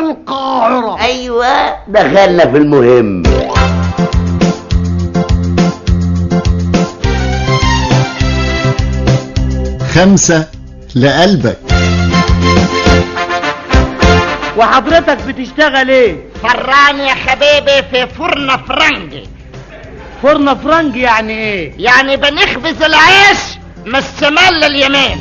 القاهرة ايوه دخلنا في المهم خمسة لقلبك وحضرتك بتشتغل ايه فران يا حبيبي في فرن فرنجي فرن فرنج يعني ايه يعني بنخبز العيش من الشمال لليمين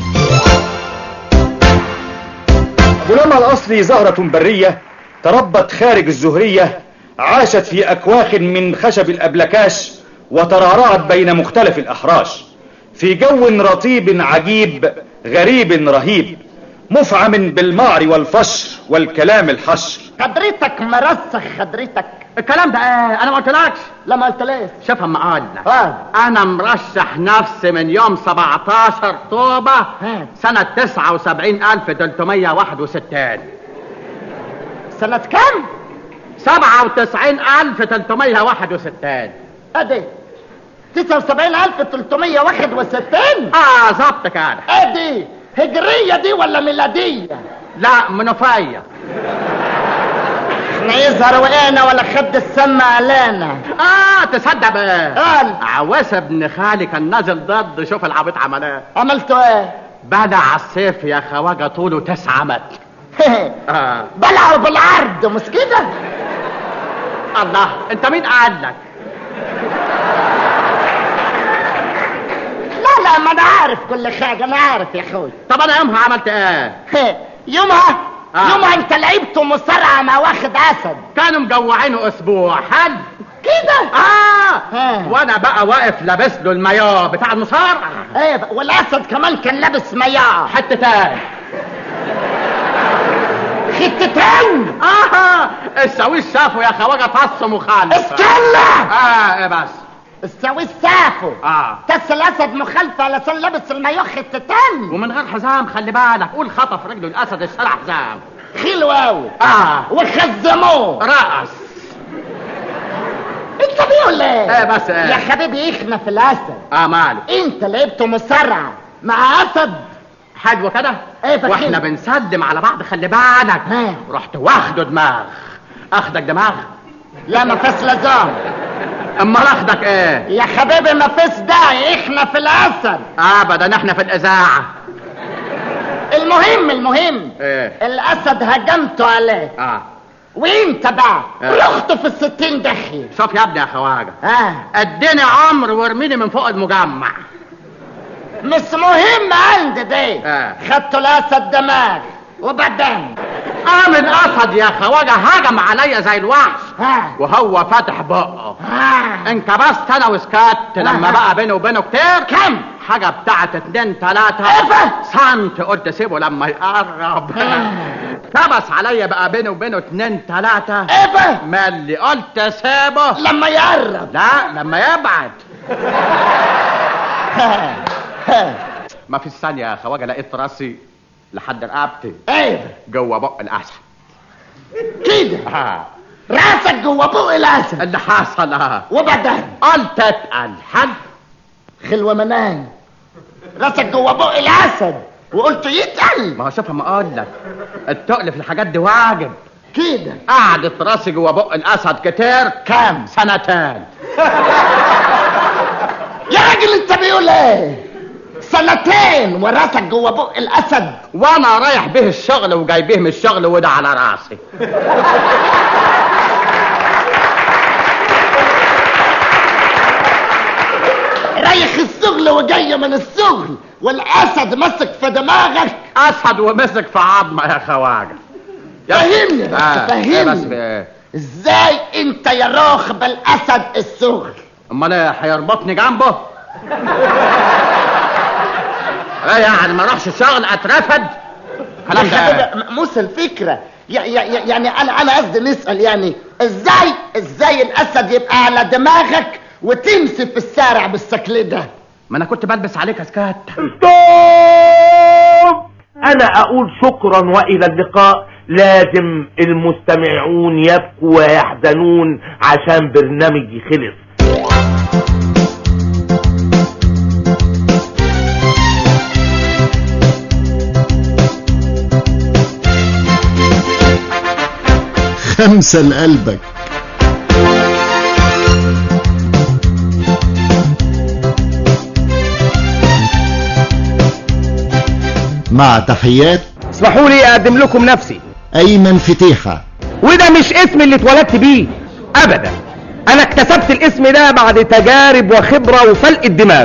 بنما الأصلي زهرة برية تربت خارج الزهرية عاشت في أكواخ من خشب الأبلكاش وترعرعت بين مختلف الأحراش في جو رطيب عجيب غريب رهيب مفعم بالمعر والفشر والكلام الحشر قدرتك مرسخ خدرتك الكلام ده ايه انا ما قلتلكش لا ما قلتليش شوف اما اقول لك اه انا مرشح نفسي من يوم 17 اكتوبر ها. سنة 79361 سنة كام؟ 97361 ادي 79361 اه ظبط كده ادي هجرية دي ولا ميلادية؟ لا منوفية احنا يظهر وقانا ولا خد السما علينا اه تصدق بقى قال عواس ابن خالي كان نازل ضد شوف العبيط عمل ايه عملتوا ايه؟ بلع السيف يا خواجه طوله تسعة متر آه. بلعوا بالعرض مش كده؟ الله انت مين قال لك لا لا ما انا عارف كل حاجة انا عارف يا اخوي طب انا يومها عملت ايه يومها آه. يومها انت لعبت مصارعة مع واخد اسد كانوا مجوعينه اسبوع حل كده اه آه. وانا بقى واقف لابس له المايو بتاع المصارعه ايه بقى، والاسد كمان كان لابس مياه حتتين حتتين اه الساويس شافوا يا خواجه فص مخالف اسكلا اه ايه بس السوي السافو اه تس الاسد مخالفة علشان لابس المايوه حتتين ومن غير حزام خلي بالك قول خطف رجله الاسد اشترى حزام حلو قوي اه وخزموه رقص انت بيقول ايه ايه بس ايه يا حبيبي احنا في الاسد اه ماله انت لعبت مصارعة مع اسد حلو كده ايه فاكر واحنا بنسلم على بعض خلي بالك ها. رحت واخده دماغ اخدك دماغ لا ما فيش لزام امال اخدك ايه يا حبيبي ما فيش داعي احنا في الاسد ابدا احنا في الاذاعه المهم المهم ايه الاسد هجمته عليه اه وانت بقى اه. رحت في الستين دخي شوف يا ابني يا خواجه اه اديني عمر وارميني من فوق المجمع مش مهم عندي دي اه. خدت الاسد دماغ وبعدين قام الاسد يا خواجه هجم عليا زي الوحش ها وهو فاتح بقه ها انكبست انا وسكت لما اه. بقى بيني وبينه كتير كم حاجة بتاعت اتنين تلاتة ايه سنت قلت سيبه لما يقرب اه. كبس عليا بقى بيني وبينه اتنين تلاتة ايه بقى مالي قلت سيبه لما يقرب لا لما يبعد ها. ها. ما في ثانية يا خواجة لقيت راسي لحد رقبتي ايه جوه بق الاسد كده آه. راسك جوه بق الاسد اللي حصل اه وبعدين قلت اتقل حد خلوة منان راسك جوه بق الاسد وقلت يتقل ما هو شوف ما اقول لك التقل في الحاجات دي واجب كده قعدت راسي جوه بق الاسد كتير كام سنتين يا راجل انت بيقول ايه سنتين وراسك جوه بق الاسد وانا رايح به الشغل وجاي به من الشغل وده على راسي رايح الشغل وجاي من الشغل والاسد مسك في دماغك اسد ومسك في عظمه يا خواجه يا- فهمني بس آه، إيه بس فهمني بإيه؟ ازاي انت يا راغب الاسد الشغل امال ايه هيربطني جنبه ايه يعني ما اروحش الشغل اترفد كلام ده إيه؟ حبيبي موسى الفكرة يع- يع- يع- يعني انا انا قصدي نسأل يعني ازاي ازاي الاسد يبقى على دماغك وتمشي في الشارع بالشكل ده ما انا كنت بلبس عليك اسكات انا اقول شكرا والى اللقاء لازم المستمعون يبكوا ويحزنون عشان برنامجي خلص خمسة لقلبك مع تحيات اسمحوا لي اقدم لكم نفسي أيمن فتيحة وده مش اسم اللي اتولدت بيه ابدا انا اكتسبت الاسم ده بعد تجارب وخبرة وفلق الدماغ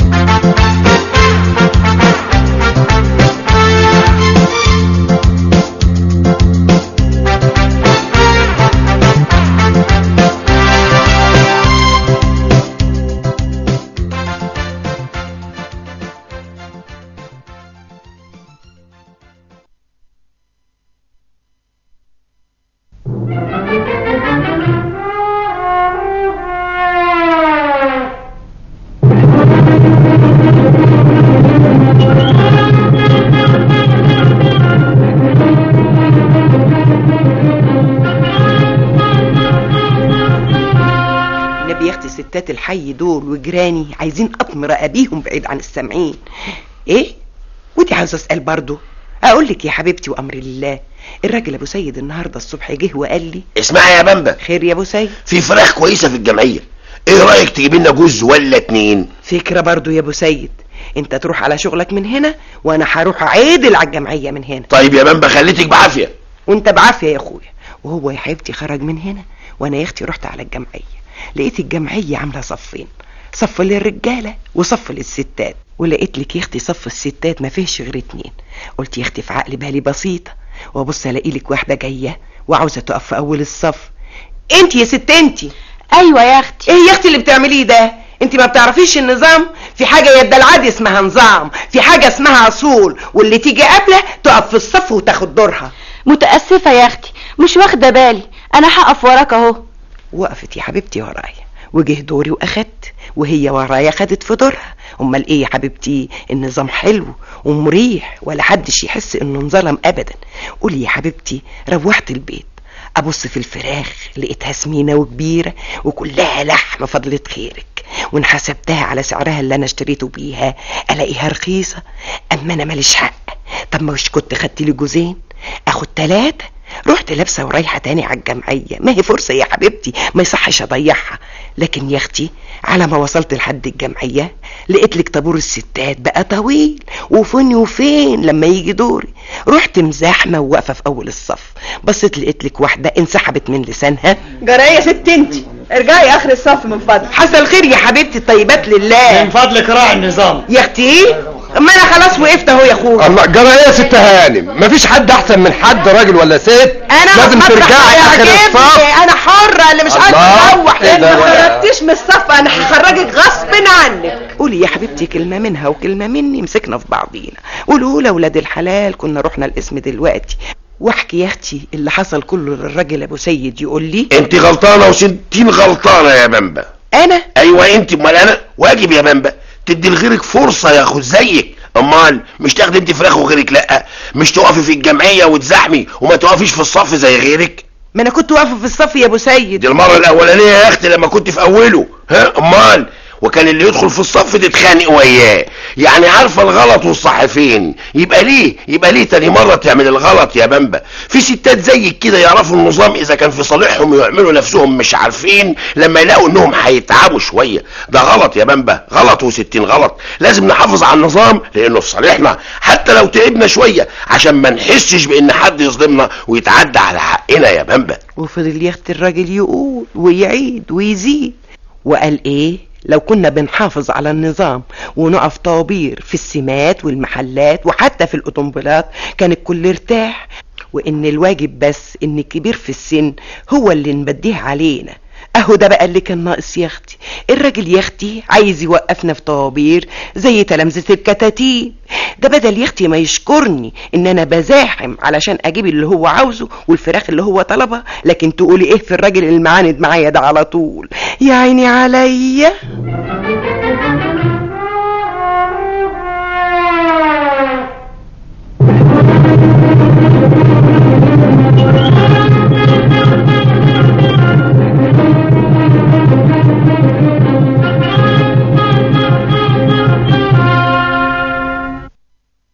نبي يا اختي ستات الحي دول وجيراني عايزين اطمر ابيهم بعيد عن السامعين ايه ودي عاوز اسال برضه اقول لك يا حبيبتي وامر لله الراجل ابو سيد النهارده الصبح جه وقال لي اسمعي يا بامبا خير يا ابو سيد في فراخ كويسه في الجمعيه ايه رايك تجيب لنا جوز ولا اتنين فكره برضه يا ابو سيد انت تروح على شغلك من هنا وانا هروح عادل على الجمعيه من هنا طيب يا بامبا خليتك بعافيه وانت بعافيه يا اخويا وهو يا حبيبتي خرج من هنا وانا يا اختي رحت على الجمعيه لقيت الجمعيه عامله صفين صف للرجاله وصف للستات ولقيت لك يا اختي صف الستات ما فيهش غير اتنين قلت يا اختي في عقل بالي بسيطه وابص الاقي لك واحده جايه وعاوزه تقف في اول الصف انت يا ست انت ايوه يا اختي ايه يا اختي اللي بتعمليه ده انت ما بتعرفيش النظام في حاجه يد العادي اسمها نظام في حاجه اسمها اصول واللي تيجي قبله تقف في الصف وتاخد دورها متاسفه يا اختي مش واخده بالي انا هقف وراك اهو وقفت يا حبيبتي ورايا وجه دوري واخدت وهي ورايا خدت في دورها امال ايه يا حبيبتي النظام حلو ومريح ولا حدش يحس انه انظلم ابدا قولي يا حبيبتي روحت البيت ابص في الفراخ لقيتها سمينه وكبيره وكلها لحم فضلة خيرك وان حسبتها على سعرها اللي انا اشتريته بيها الاقيها رخيصه اما انا ماليش حق طب ما مش كنت خدت لي جوزين اخد ثلاثه رحت لابسه ورايحه تاني على الجمعيه ما هي فرصه يا حبيبتي ما يصحش اضيعها لكن يا اختي على ما وصلت لحد الجمعيه لقيت لك طابور الستات بقى طويل وفين وفين لما يجي دوري رحت مزاحمه وواقفه في اول الصف بصيت لقيت لك واحده انسحبت من لسانها جرى يا ست انت ارجعي اخر الصف من فضلك حصل خير يا حبيبتي الطيبات لله من فضلك راعي النظام يا اختي اما انا خلاص وقفت اهو يا اخويا الله جرى ايه يا ست هانم مفيش حد احسن من حد راجل ولا ست انا لازم مطرح ترجعي ما اخر يعجبني. الصف انا حره اللي مش عايزه الله. اروح إيه لان ده ما بقى؟ خرجتيش من الصف انا هخرجك غصب عنك قولي يا حبيبتي كلمه منها وكلمه مني مسكنا في بعضينا قولوا لاولاد الحلال كنا رحنا الاسم دلوقتي واحكي يا اختي اللي حصل كله للراجل ابو سيد يقول لي انت غلطانه وستين غلطانه يا بامبا انا ايوه انت امال انا واجب يا بامبا تدي لغيرك فرصه يا اخو زيك امال مش تاخدي انت فراخ وغيرك لا مش تقفي في الجمعيه وتزحمي وما تقفيش في الصف زي غيرك ما انا كنت واقفه في الصف يا ابو سيد دي المره الاولانيه يا اختي لما كنت في اوله ها امال وكان اللي يدخل في الصف تتخانق وياه يعني عارفه الغلط والصح فين يبقى ليه يبقى ليه تاني مره تعمل الغلط يا بامبا في ستات زيك كده يعرفوا النظام اذا كان في صالحهم ويعملوا نفسهم مش عارفين لما يلاقوا انهم هيتعبوا شويه ده غلط يا بامبا غلط وستين غلط لازم نحافظ على النظام لانه في صالحنا حتى لو تعبنا شويه عشان ما نحسش بان حد يظلمنا ويتعدى على حقنا يا بامبا وفضل يخت الراجل يقول ويعيد ويزيد وقال ايه لو كنا بنحافظ على النظام ونقف طوابير في السمات والمحلات وحتى في الأوتومبيلات كان الكل ارتاح وإن الواجب بس إن الكبير في السن هو اللي نبديه علينا اهو ده بقى اللي كان ناقص يا اختي الراجل يا اختي عايز يوقفنا في طوابير زي تلامذة الكتاتيب ده بدل يا اختي ما يشكرني ان انا بزاحم علشان اجيب اللي هو عاوزه والفراخ اللي هو طلبها لكن تقولي ايه في الراجل المعاند معايا ده على طول يا عيني عليا